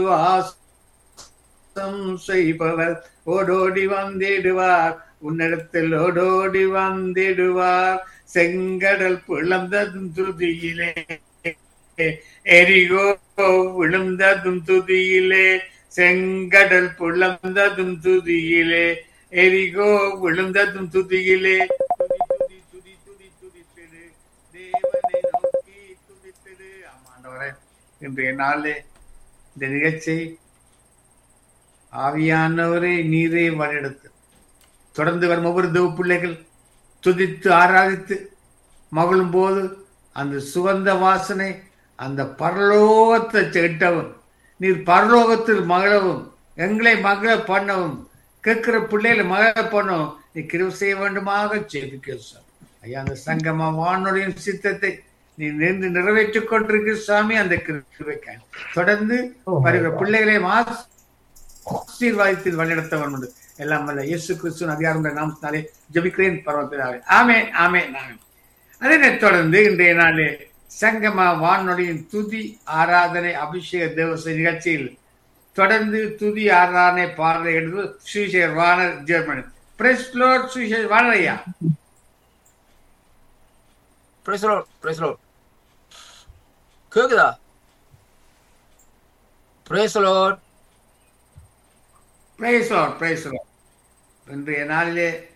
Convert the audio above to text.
வாசம் செய்பவர் ஓடோடி வந்திடுவார் உன்னிடத்தில் ஓடோடி வந்திடுவார் செங்கடல் பிளந்ததும் துதியிலே எரிகோ விழுந்ததும் துதியிலே செங்கடல் பிளந்ததும் துதியிலே எரிகோ விழுந்ததும் துதியிலே துதி துதி துதி துதி துதித்திடு தேவனை நோக்கி துதித்திடு ஆமாண்டவரே இன்றைய நாளே இந்த நிகழ்ச்சி ஆவியானவரே நீரே வழிநடத்து தொடர்ந்து வரும் ஒவ்வொரு தேவ பிள்ளைகள் துதித்து ஆராதித்து மகளும் போது அந்த சுகந்த வாசனை அந்த பரலோகத்தை செட்டவும் நீர் பரலோகத்தில் மகளவும் எங்களை மகள பண்ணவும் கேட்கிற பிள்ளைகளை மகள பண்ணவும் நீ கிருவு செய்ய வேண்டுமாக ஜெபிக்க சார் ஐயா அந்த சங்கமா வானொலியின் சித்தத்தை நீ நின்று நிறைவேற்றிக் கொண்டிருக்கிற சாமி அந்த கிருபைக்க தொடர்ந்து வருகிற பிள்ளைகளை ஆசீர்வாதத்தில் வழிநடத்த வேண்டும் எல்லாம் வல்ல இயேசு கிறிஸ்துவின் அதிகாரங்கள் நாமத்தினாலே ஜெபிக்கிறேன் பரவத்தினாலே ஆமேன் ஆமேன் ஆமேன் அதனைத் தொடர்ந்து இன்றைய நாளே சங்கமா வானொலியின் துதி ஆராதனை அபிஷேக தேவச நிகழ்ச்சியில் தொடர்ந்து துதி ஆராதனை பாடலை எடுத்து சுவிசேர் வானர் ஜெர்மனி பிரஸ் லோட் சுவிசேர் வானர் ஐயா பிரைஸ் லார்ட் பிரைஸ் லார்ட் கேக்குதா praise Lord praise Lord praise Lord இன்றைய நாளிலே